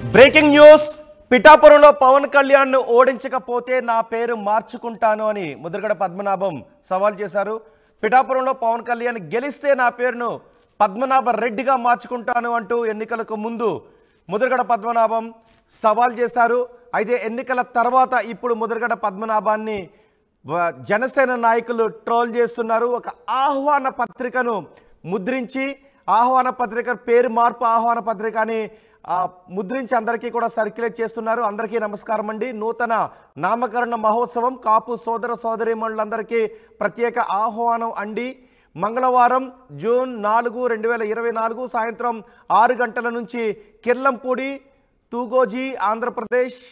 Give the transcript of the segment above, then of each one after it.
breaking news పిఠాపురంలో పవన్ కళ్యాణ్ ఓడించకపోతే నా పేరు మార్చుకుంటాను అని ముద్రగడ పద్మనాభం సవాల్ చేశారు పిఠాపురంలో పవన్ కళ్యాణ్ గెలిస్తే నా పేరును పద్మనాభ రెడ్డిగా మార్చుకుంటాను అంటూ ఎన్నికలకు ముందు ముద్రగడ పద్మనాభం సవాల్ చేశారు అయితే ఎన్నికల తర్వాత ఇప్పుడు ముద్రగడ పద్మనాభాన్ని వ- జనసేన నాయకులు ట్రోల్ చేస్తున్నారు ఒక ఆహ్వాన పత్రికను ముద్రించి ఆహ్వాన పత్రిక పేరు మార్పు ఆహ్వాన పత్రిక అని ఆ, ముద్రించి అందరికీ కూడా సర్క్యులేట్ చేస్తున్నారు అందరికీ నమస్కారం అండి నూతన నామకరణ మహోత్సవం కాపు సోదర సోదరీమణులందరికీ ప్రత్యేక ఆహ్వానం అండి మంగళవారం జూన్ నాలుగు రెండు వేల ఇరవై నాలుగు సాయంత్రం ఆరు గంటల నుంచి కిర్లంపూడి తూగోజీ ఆంధ్రప్రదేశ్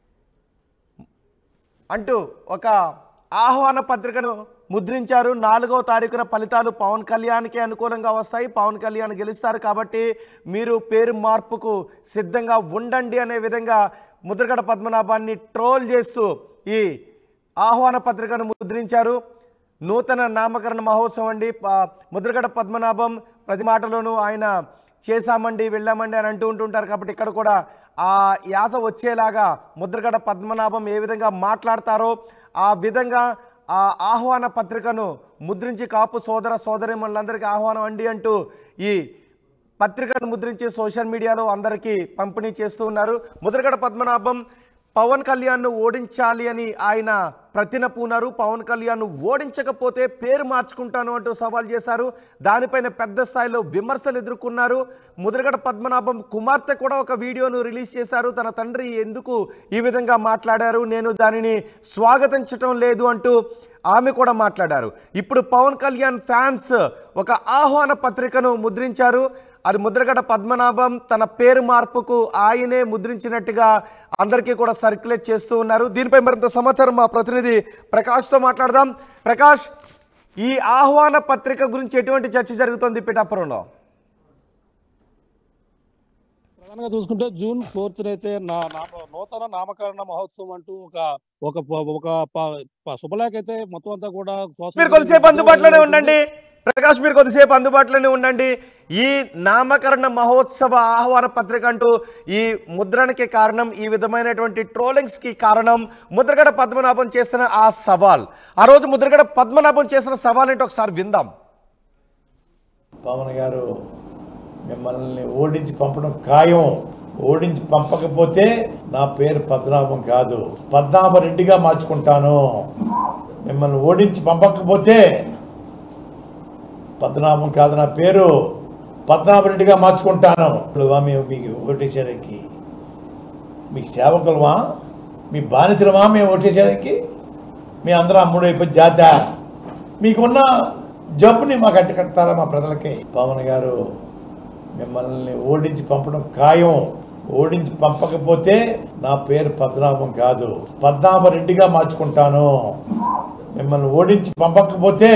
అంటూ ఒక ఆహ్వాన పత్రికను ముద్రించారు నాలుగో తారీఖున ఫలితాలు పవన్ కళ్యాణ్కి అనుకూలంగా వస్తాయి పవన్ కళ్యాణ్ గెలుస్తారు కాబట్టి మీరు పేరు మార్పుకు సిద్ధంగా ఉండండి అనే విధంగా ముద్రగడ పద్మనాభాన్ని ట్రోల్ చేస్తూ ఈ ఆహ్వాన పత్రికను ముద్రించారు నూతన నామకరణ మహోత్సవం అండి ప- ముద్రగడ పద్మనాభం ప్రతి మాటలోనూ ఆయన చేశామండి వెళ్ళామండి అని అంటూ ఉంటుంటారు కాబట్టి ఇక్కడ కూడా ఆ యాస వచ్చేలాగా ముద్రగడ పద్మనాభం ఏ విధంగా మాట్లాడతారో ఆ విధంగా ఆ ఆహ్వాన పత్రికను ముద్రించి కాపు సోదర సోదరిమణులందరికీ ఆహ్వానం అండి అంటూ ఈ పత్రికను ముద్రించి సోషల్ మీడియాలో అందరికీ పంపిణీ చేస్తూ ఉన్నారు ముద్రగడ పద్మనాభం పవన్ కళ్యాణ్ను ఓడించాలి అని ఆయన ప్రతిన పూనారు పవన్ కళ్యాణ్ను ఓడించకపోతే పేరు మార్చుకుంటాను అంటూ సవాల్ చేశారు దానిపైన పెద్ద స్థాయిలో విమర్శలు ఎదుర్కొన్నారు ముద్రగడ పద్మనాభం కుమార్తె కూడా ఒక వీడియోను రిలీజ్ చేశారు తన తండ్రి ఎందుకు ఈ విధంగా మాట్లాడారు నేను దానిని స్వాగతించటం లేదు అంటూ ఆమె కూడా మాట్లాడారు ఇప్పుడు పవన్ కళ్యాణ్ ఫ్యాన్స్ ఒక ఆహ్వాన పత్రికను ముద్రించారు అది ముద్రగడ పద్మనాభం తన పేరు మార్పుకు ఆయనే ముద్రించినట్టుగా అందరికీ కూడా సర్క్యులేట్ చేస్తూ ఉన్నారు దీనిపై మరింత సమాచారం మా ప్రతినిధి ప్రకాష్తో మాట్లాడదాం ప్రకాష్ ఈ ఆహ్వాన పత్రిక గురించి ఎటువంటి చర్చ జరుగుతోంది పిఠాపురంలో ప్రధానంగా చూసుకుంటే జూన్ ఫోర్త్ అయితే నా నామ నూతన నామకరణ మహోత్సవం అంటూ ఒక ఒక ప- ఒక ప- ప- శుభలేఖ అయితే మొత్తం అంతా కూడా social మీరు కొద్దిసేపు media అందుబాటులోనే లో ఉండండి ప్రకాష్ మీరు కొద్దిసేపు అందుబాటులోనే ఉండండి ఈ నామకరణ మహోత్సవ ఆహ్వాన పత్రిక అంటూ ఈ ముద్రణకి కారణం ఈ విధమైనటువంటి ట్రోలింగ్స్ కి కారణం ముద్రగడ పద్మనాభం చేసిన ఆ సవాల్ ఆ రోజు ముద్రగడ పద్మనాభం చేసిన సవాల్ ఏంటో ఒకసారి విందాం పవన్ గారు మిమ్మల్ని ఓడించి పంపడం ఖాయం ఓడించి పంపకపోతే నా పేరు పద్మనాభం కాదు పద్మనాభరెడ్డిగా మార్చుకుంటాను మిమ్మల్ని ఓడించి పంపకపోతే పద్మనాభం కాదు నా పేరు పద్మనాభరెడ్డిగా మార్చుకుంటాను ఇప్పుడువా మేము మీకు ఓటేసేయడానికి మీ సేవకులమా మీ బానిసలమా మేము ఓటేసేయడానికి మీ అందరూ అమ్ముడు అయిపోయి జాత మీకున్న జబ్బుని మాకు అట్టి కడతారా మా ప్రజలకి పవన్ గారు మిమ్మల్ని ఓడించి పంపడం ఖాయం ఓడించి పంపకపోతే నా పేరు పద్మనాభం కాదు పద్మనాభరెడ్డిగా మార్చుకుంటాను మిమ్మల్ని ఓడించి పంపకపోతే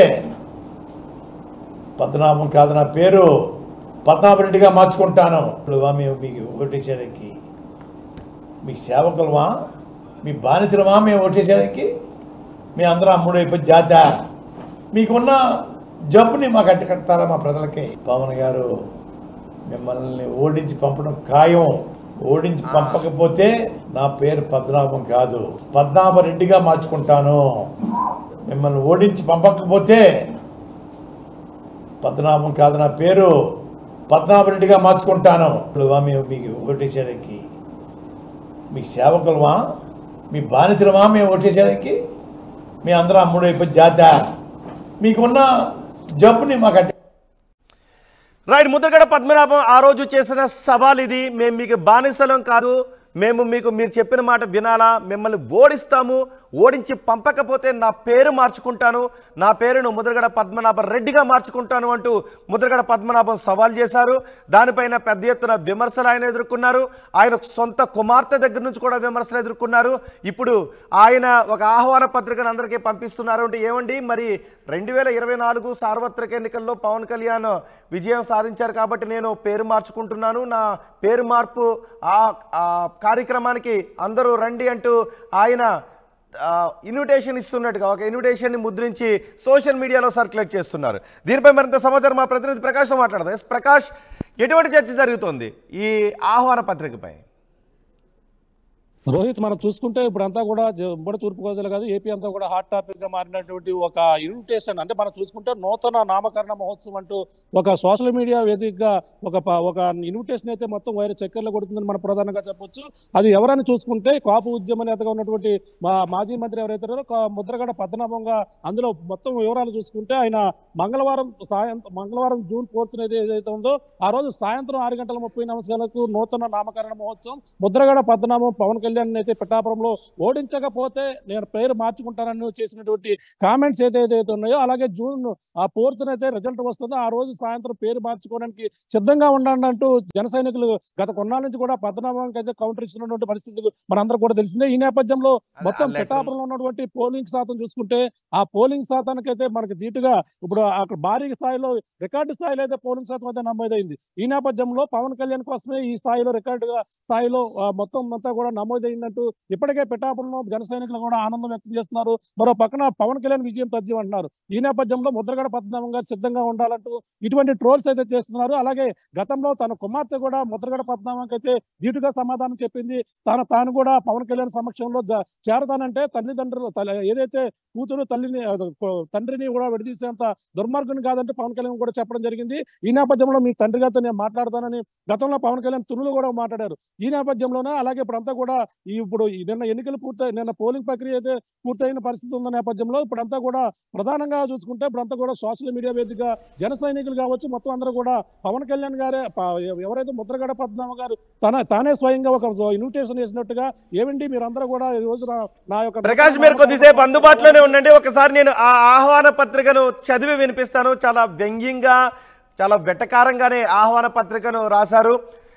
పద్మనాభం కాదు నా పేరు పద్మనాభరెడ్డిగా మార్చుకుంటాను ఇప్పుడువా మేము మీకు ఓటేసేయడానికి మీ సేవకులమా మీ బానిసలమా మేము ఓటేసేయడానికి మీ అందరూ అమ్ముడు అయిపోయి జాత మీకున్న జబ్బుని మాకు అట్టి కడతారా మా ప్రజలకి పవన్ గారు మిమ్మల్ని ఓడించి పంపడం ఖాయం ఓడించి పంపకపోతే నా పేరు పద్మనాభం కాదు పద్మనాభరెడ్డిగా మార్చుకుంటాను మిమ్మల్ని ఓడించి పంపకపోతే పద్మనాభం కాదు నా పేరు పద్మనాభరెడ్డిగా మార్చుకుంటాను ఇప్పుడువా మేము మీకు ఓటేసేయడానికి మీ సేవకులమా మీ బానిసలమా మేము ఓటేసేయడానికి మీ అందరూ అమ్ముడు అయిపోయి జాత మీకున్న జబ్బుని మాకు అట్టి రైట్ ముద్రగడ పద్మనాభం ఆ రోజు చేసిన సవాల్ ఇది మేము మీకు బానిసలం కాదు మేము మీకు మీరు చెప్పిన మాట వినాలా మిమ్మల్ని ఓడిస్తాము ఓడించి పంపకపోతే నా పేరు మార్చుకుంటాను నా పేరును ముద్రగడ పద్మనాభ రెడ్డిగా మార్చుకుంటాను అంటూ ముద్రగడ పద్మనాభం సవాల్ చేశారు దానిపైన పెద్ద ఎత్తున విమర్శలు ఆయన ఎదుర్కొన్నారు ఆయన సొంత కుమార్తె దగ్గర నుంచి కూడా విమర్శలు ఎదుర్కొన్నారు ఇప్పుడు ఆయన ఒక ఆహ్వాన పత్రికను అందరికీ పంపిస్తున్నారు అంటే ఏమండి మరి రెండు వేల ఇరవై నాలుగు సార్వత్రిక ఎన్నికల్లో పవన్ కళ్యాణ్ విజయం సాధించారు కాబట్టి నేను పేరు మార్చుకుంటున్నాను నా పేరు మార్పు ఆ ఆ కార్యక్రమానికి అందరూ రండి అంటూ ఆయన ఇన్విటేషన్ ఇస్తున్నట్టుగా ఒక ఇన్విటేషన్ని ముద్రించి సోషల్ మీడియాలో సర్క్యులేట్ చేస్తున్నారు దీనిపై మరింత సమాచారం మా ప్రతినిధి ప్రకాష్తో మాట్లాడదాం ఎస్ ప్రకాష్ ఎటువంటి చర్చ జరుగుతోంది ఈ ఆహ్వాన పత్రికపై రోహిత్ మనం చూసుకుంటే ఇప్పుడు అంతా కూడా జ- ఉమ్మడి తూర్పుగోదావరి కాదు ఏపీ అంతా కూడా హాట్ టాపిక్ గా మారినటువంటి ఒక ఇన్విటేషన్ అంటే మనం చూసుకుంటే నూతన నామకరణ మహోత్సవం అంటూ ఒక సోషల్ మీడియా వేదికగా ఒక ప- ఒక ఇన్విటేషన్ అయితే మొత్తం వైరస్ చక్కెరలో కొడుతుందని మనం ప్రధానంగా చెప్పొచ్చు అది ఎవరైనా చూసుకుంటే కాపు ఉద్యమ నేతగా ఉన్నటువంటి మా మాజీ మంత్రి ఎవరైతే ఉన్నారో కా- ముద్రగడ పద్మనాభంగా అందులో మొత్తం వివరాలు చూసుకుంటే ఆయన మంగళవారం సాయంత్రం మంగళవారం జూన్ ఫోర్త్ ఏదైతే ఉందో ఆ రోజు సాయంత్రం ఆరు గంటల ముప్పై నిమిషాలకు నూతన నామకరణ మహోత్సవం ముద్రగడ పద్మనాభం పవన్ కళ్యాణ్ అయితే పిఠాపురంలో ఓడించకపోతే నేను పేరు మార్చుకుంటానని చేసినటువంటి కామెంట్స్ ఏదైతే ఉన్నాయో అలాగే జూన్ ఆ ఫోర్త్ అయితే రిజల్ట్ వస్తుందో ఆ రోజు సాయంత్రం పేరు మార్చుకోవడానికి సిద్ధంగా ఉండండి అంటూ జన సైనికులు గత కొన్నాళ్ళ నుంచి కూడా పద్మనాభంకి అయితే కౌంటర్ ఇస్తున్నటువంటి పరిస్థితులు మనందరూ కూడా తెలిసిందే ఈ నేపథ్యంలో మొత్తం ఆ letter- పిఠాపురంలో ఉన్నటువంటి పోలింగ్ శాతం చూసుకుంటే ఆ పోలింగ్ శాతానికి అయితే మనకి ధీటుగా ఇప్పుడు అక్కడ భారీ స్థాయిలో రికార్డు స్థాయిలో అయితే పోలింగ్ శాతం అయితే నమోదైంది ఈ నేపథ్యంలో పవన్ కళ్యాణ్ కోసమే ఈ స్థాయిలో రికార్డుగా స్థాయిలో ఆ, మొత్తం అంతా కూడా నమోదైందంటూ ఇప్పటికే పిఠాపురంలో జన సైనికులు కూడా ఆనందం వ్యక్తం చేస్తున్నారు మరో పక్కన పవన్ కళ్యాణ్ విజయం తథ్యం అంటున్నారు ఈ నేపథ్యంలో ముద్రగడ పద్మనాభం గారు సిద్ధంగా ఉండాలంటూ ఇటువంటి ట్రోల్స్ అయితే చేస్తున్నారు అలాగే గతంలో తన కుమార్తె కూడా ముద్రగడ పద్మనాభంకి అయితే ధీటుగా సమాధానం చెప్పింది తాను తాను కూడా పవన్ కళ్యాణ్ సమక్షంలో జ- చేరతానంటే తల్లిదండ్రులు తల్లి- ఏదైతే కూతురు తల్లిని ఆ, తండ్రిని కూడా విడదీసేంత దుర్మార్గుని కాదంటే పవన్ కళ్యాణ్ కూడా చెప్పడం జరిగింది ఈ నేపథ్యంలో మీ తండ్రి గారితో నేను మాట్లాడతానని గతంలో పవన్ కళ్యాణ్ తునులు కూడా మాట్లాడారు ఈ నేపథ్యంలోనే అలాగే ఇప్పుడంతా కూడా ఈ ఇప్పుడు ఈ నిన్న ఎన్నికలు పూర్తయి నిన్న పోలింగ్ ప్రక్రియ అయితే పూర్తయిన పరిస్థితి ఉన్న నేపథ్యంలో ఇప్పుడంతా కూడా ప్రధానంగా చూసుకుంటే ఇప్పుడంతా కూడా సోషల్ మీడియా వేదికగా జన సైనికులు కావచ్చు మొత్తం అందరూ కూడా పవన్ కళ్యాణ్ గారే ప- ఎవరైతే ముద్రగడ పద్మనాభ గారు తన తానే స్వయంగా ఒక ఇన్విటేషన్ చేసినట్టుగా ఏమండి మీరందరూ కూడా ఈ రోజు నా- నా యొక్క ప్రకాష్ మీరు కొద్దిసేపు అందుబాటులోనే ఉండండి ఒకసారి నేను ఆ ఆహ్వాన పత్రికను చదివి వినిపిస్తాను చాలా వ్యంగ్యంగా చాలా వెటకారంగానే ఆహ్వాన పత్రికను రాశారు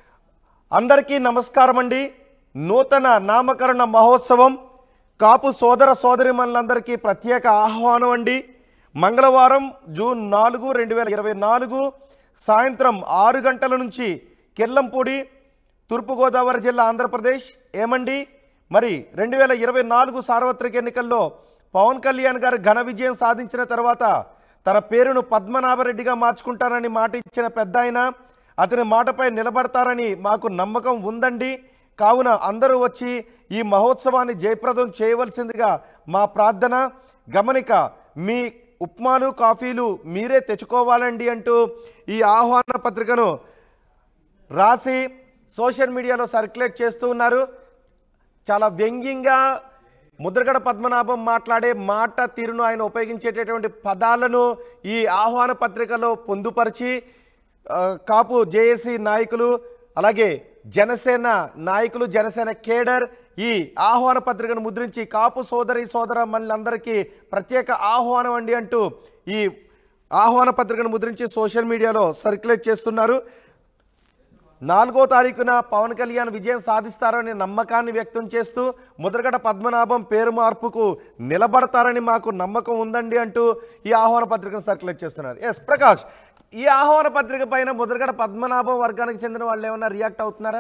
అందరికీ నమస్కారం అండి నూతన నామకరణ మహోత్సవం కాపు సోదర సోదరిమణులందరికీ ప్రత్యేక ఆహ్వానం అండి మంగళవారం జూన్ నాలుగు రెండు వేల ఇరవై నాలుగు సాయంత్రం ఆరు గంటల నుంచి కిర్లంపూడి తూర్పుగోదావరి జిల్లా ఆంధ్రప్రదేశ్ ఏమండి మరి రెండు వేల ఇరవై నాలుగు సార్వత్రిక ఎన్నికల్లో పవన్ కళ్యాణ్ గారు ఘన విజయం సాధించిన తర్వాత తన పేరును పద్మనాభరెడ్డిగా మార్చుకుంటానని మాట ఇచ్చిన పెద్ద ఆయన అతని మాటపై నిలబడతారని మాకు నమ్మకం ఉందండి కావున అందరూ వచ్చి ఈ మహోత్సవాన్ని జయప్రదం చేయవలసిందిగా మా ప్రార్థన గమనిక మీ ఉప్మాలు కాఫీలు మీరే తెచ్చుకోవాలండి అంటూ ఈ ఆహ్వాన పత్రికను రాసి సోషల్ మీడియాలో సర్క్యులేట్ చేస్తూ ఉన్నారు చాలా వ్యంగ్యంగా ముద్రగడ పద్మనాభం మాట్లాడే మాట తీరును ఆయన ఉపయోగించేటటువంటి పదాలను ఈ ఆహ్వాన పత్రికలో పొందుపరిచి ఆ, కాపు జేఏసీ నాయకులు అలాగే జనసేన నాయకులు జనసేన కేడర్ ఈ ఆహ్వాన పత్రికను ముద్రించి కాపు సోదరి సోదర మనులందరికీ ప్రత్యేక ఆహ్వానం అండి అంటూ ఈ ఆహ్వాన పత్రికను ముద్రించి సోషల్ మీడియాలో సర్క్యులేట్ చేస్తున్నారు నాలుగో తారీఖున పవన్ కళ్యాణ్ విజయం సాధిస్తారని నమ్మకాన్ని వ్యక్తం చేస్తూ ముద్రగడ పద్మనాభం పేరు మార్పుకు నిలబడతారని మాకు నమ్మకం ఉందండి అంటూ ఈ ఆహ్వాన పత్రికను సర్క్యులేట్ చేస్తున్నారు ఎస్ ప్రకాష్ ఈ ఆహ్వాన పత్రిక పైన ముద్రగడ పద్మనాభం వర్గానికి చెందిన వాళ్ళు ఏమైనా రియాక్ట్ అవుతున్నారా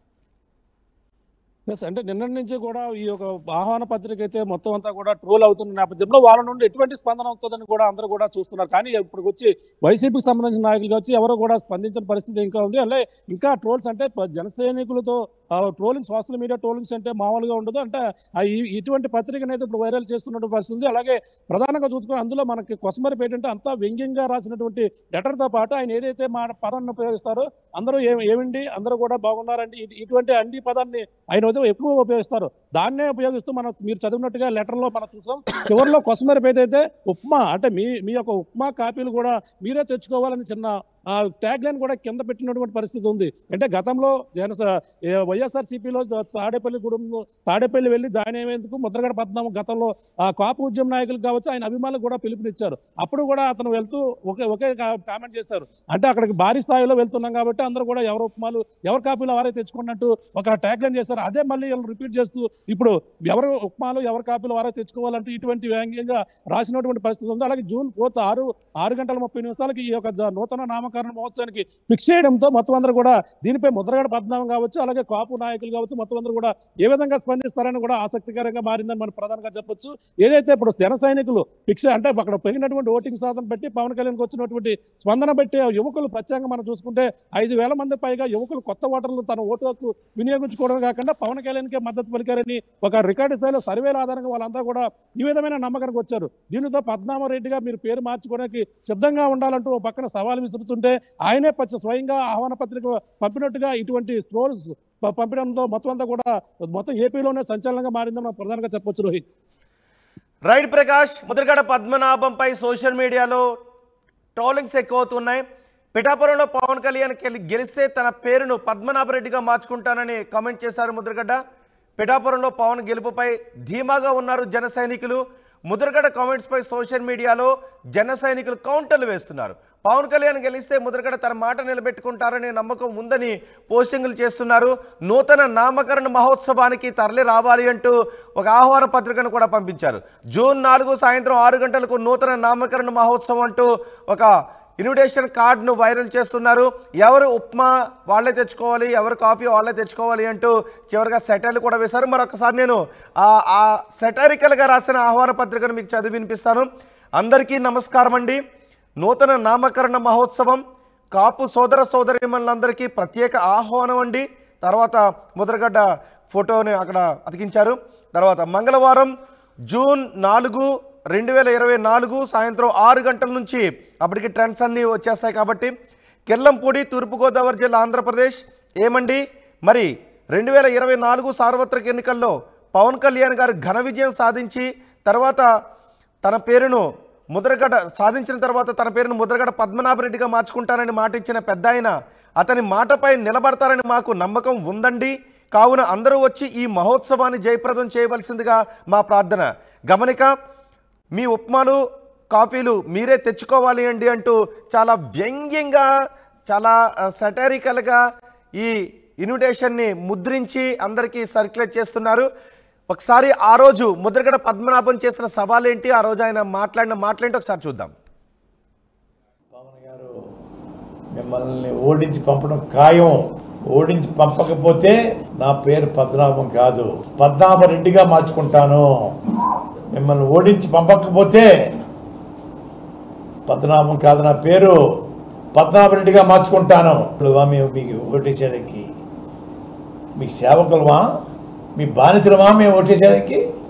ఎస్ అంటే నిన్నటి నుంచి కూడా ఈ యొక్క ఆహ్వాన పత్రిక అయితే మొత్తం అంతా కూడా ట్రోల్ అవుతున్న నేపథ్యంలో వాళ్ళ నుండి ఎటువంటి స్పందన అవుతుందని కూడా అందరూ కూడా చూస్తున్నారు కానీ ఇప్పుడు వచ్చి వైసీపీకి సంబంధించిన నాయకులు వచ్చి ఎవరు కూడా స్పందించిన పరిస్థితి ఇంకా ఉంది అంటే ఇంకా ట్రోల్స్ అంటే ప- జన సైనికులతో ట్రోలింగ్ సోషల్ మీడియా ట్రోలింగ్స్ అంటే మామూలుగా ఉండదు అంటే ఆ ఈ- ఇటువంటి పత్రికను అయితే ఇప్పుడు వైరల్ చేస్తున్నట్టు పరిస్థితి ఉంది అలాగే ప్రధానంగా చూసుకుని అందులో మనకి కొసమరి ఏంటంటే అంతా వ్యంగ్యంగా రాసినటువంటి లెటర్తో పాటు ఆయన ఏదైతే మా పదాన్ని ఉపయోగిస్తారో అందరూ ఏమి ఏమండి అందరూ కూడా బాగున్నారండి ఇటు- ఇటువంటి అండి పదాన్ని ఆయన అయితే ఎక్కువ ఉపయోగిస్తారు దాన్నే ఉపయోగిస్తూ మనం మీరు చదివినట్టుగా లెటర్లో మనం చూసాం చివరిలో కొసమరి అయితే ఉప్మా అంటే మీ మీ యొక్క ఉప్మా కాపీలు కూడా మీరే తెచ్చుకోవాలని చిన్న ఆ ట్యాగ్ లైన్ కూడా కింద పెట్టినటువంటి పరిస్థితి ఉంది అంటే గతంలో జనస వైఎస్ఆర్ సిపిలో తాడేపల్లి గూడెం తాడేపల్లి వెళ్ళి జాయిన్ అయ్యేందుకు ముద్రగడ పద్మనాభం గతంలో ఆ కాపు ఉద్యమ నాయకులు కావచ్చు ఆయన అభిమానులకు కూడా పిలుపునిచ్చారు అప్పుడు కూడా అతను వెళ్తూ ఒకే ఒకే కామెంట్ చేశారు అంటే అక్కడికి భారీ స్థాయిలో వెళ్తున్నాం కాబట్టి అందరూ కూడా ఎవరు ఉప్మాలు ఎవరి కాపీలు వారే తెచ్చుకున్నట్టు ఒక ట్యాగ్ లైన్ చేశారు అదే మళ్ళీ వీళ్ళు రిపీట్ చేస్తూ ఇప్పుడు ఎవరు ఉప్మాలు ఎవరి కాపీలు వారే తెచ్చుకోవాలంటూ ఇటువంటి వ్యంగ్యంగా రాసినటువంటి పరిస్థితి ఉంది అలాగే జూన్ ఫోర్త్ ఆరు ఆరు గంటల ముప్పై నిమిషాలకి ఈ యొక్క జ- నూతన నామకరణ నామకరణ మహోత్సవానికి ఫిక్స్ చేయడంతో మొత్తం అందరూ కూడా దీనిపై ముద్రగడ పద్మనాభం కావచ్చు అలాగే కాపు నాయకులు కావచ్చు మొత్తం అందరూ కూడా ఏ విధంగా స్పందిస్తారని కూడా ఆసక్తికరంగా మారిందని మనం ప్రధానంగా చెప్పొచ్చు ఏదైతే ఇప్పుడు జన సైనికులు ఫిక్స్ అంటే అక్కడ పెరిగినటువంటి ఓటింగ్ శాతం బట్టి పవన్ కళ్యాణ్కి వచ్చినటువంటి స్పందన బట్టి ఆ యువకులు ప్రత్యేకంగా మనం చూసుకుంటే ఐదు వేల మంది పైగా యువకులు కొత్త ఓటర్లు తన ఓటు హక్కు వినియోగించుకోవడం కాకుండా పవన్ కళ్యాణ్కే మద్దతు పలికారని ఒక రికార్డు స్థాయిలో సర్వేల ఆధారంగా వాళ్ళంతా కూడా ఈ విధమైన నమ్మకానికి వచ్చారు దీనితో పద్మనాభరెడ్డిగా మీరు పేరు మార్చుకోవడానికి సిద్ధంగా ఉండాలంటూ ఓ పక్కన సవాల్ విసురుతుంటే ఆయనే పచ్చ స్వయంగా ఆహ్వాన పత్రిక పంపినట్టుగా ఇటువంటి ట్రోల్స్ పంపడంతో మొత్తం అంతా కూడా మొత్తం ఏపీలోనే సంచలనంగా మారిందని మనం ప్రధానంగా చెప్పొచ్చు రోహిత్ రైట్ ప్రకాష్ ముద్రగడ పద్మనాభంపై సోషల్ మీడియాలో ట్రోలింగ్స్ ఎక్కువ అవుతున్నాయి పిఠాపురంలో పవన్ కళ్యాణ్ గెలి- గెలిస్తే తన పేరును పద్మనాభరెడ్డిగా మార్చుకుంటానని కామెంట్ చేశారు ముద్రగడ్డ పిఠాపురంలో పవన్ గెలుపుపై ధీమాగా ఉన్నారు జన సైనికులు ముద్రగడ కామెంట్స్పై సోషల్ మీడియాలో జన సైనికులు కౌంటర్లు వేస్తున్నారు పవన్ కళ్యాణ్ గెలిస్తే ముద్రగడ తన మాట నిలబెట్టుకుంటారనే నమ్మకం ఉందని పోస్టింగులు చేస్తున్నారు నూతన నామకరణ మహోత్సవానికి తరలి రావాలి అంటూ ఒక ఆహ్వాన పత్రికను కూడా పంపించారు జూన్ నాలుగు సాయంత్రం ఆరు గంటలకు నూతన నామకరణ మహోత్సవం అంటూ ఒక ఇన్విటేషన్ కార్డును వైరల్ చేస్తున్నారు ఎవరు ఉప్మా వాళ్ళే తెచ్చుకోవాలి ఎవరు కాఫీ వాళ్ళే తెచ్చుకోవాలి అంటూ చివరిగా సెటర్లు కూడా వేశారు మరొకసారి నేను ఆ ఆ సెటారికల్గా రాసిన ఆహ్వాన పత్రికను మీకు చదివి వినిపిస్తాను అందరికీ నమస్కారం అండి నూతన నామకరణ మహోత్సవం కాపు సోదర సోదరిమణులందరికీ ప్రత్యేక ఆహ్వానం అండి తర్వాత ముద్రగడ్డ ఫోటోని అక్కడ అతికించారు తర్వాత మంగళవారం జూన్ నాలుగు రెండు వేల ఇరవై నాలుగు సాయంత్రం ఆరు గంటల నుంచి అప్పటికి ట్రెండ్స్ అన్నీ వచ్చేస్తాయి కాబట్టి కెల్లంపూడి తూర్పుగోదావరి జిల్లా ఆంధ్రప్రదేశ్ ఏమండి మరి రెండు వేల ఇరవై నాలుగు సార్వత్రిక ఎన్నికల్లో పవన్ కళ్యాణ్ గారు ఘన విజయం సాధించి తర్వాత తన పేరును ముద్రగడ సాధించిన తర్వాత తన పేరును ముద్రగడ పద్మనాభరెడ్డిగా మార్చుకుంటానని మాట ఇచ్చిన పెద్ద ఆయన అతని మాటపై నిలబడతారని మాకు నమ్మకం ఉందండి కావున అందరూ వచ్చి ఈ మహోత్సవాన్ని జయప్రదం చేయవలసిందిగా మా ప్రార్థన గమనిక మీ ఉప్మాలు కాఫీలు మీరే తెచ్చుకోవాలి అండి అంటూ చాలా వ్యంగ్యంగా చాలా సటారికల్గా ఈ ఇన్విటేషన్ని ముద్రించి అందరికీ సర్క్యులేట్ చేస్తున్నారు ఒకసారి ఆ రోజు ముద్రగడ పద్మనాభం చేసిన సవాల్ ఏంటి ఆ రోజు ఆయన మాట్లాడిన మాట్లాడి ఒకసారి చూద్దాం పవన్ గారు మిమ్మల్ని ఓడించి పంపడం ఖాయం ఓడించి పంపకపోతే నా పేరు పద్మనాభం కాదు పద్మనాభరెడ్డిగా మార్చుకుంటాను మిమ్మల్ని ఓడించి పంపకపోతే పద్మనాభం కాదు నా పేరు పద్మనాభరెడ్డిగా మార్చుకుంటాను ఇప్పుడువా మేము మీకు ఓటేసేయడానికి మీ సేవకులమా మీ బానిసలమా మేము ఓటేసేయడానికి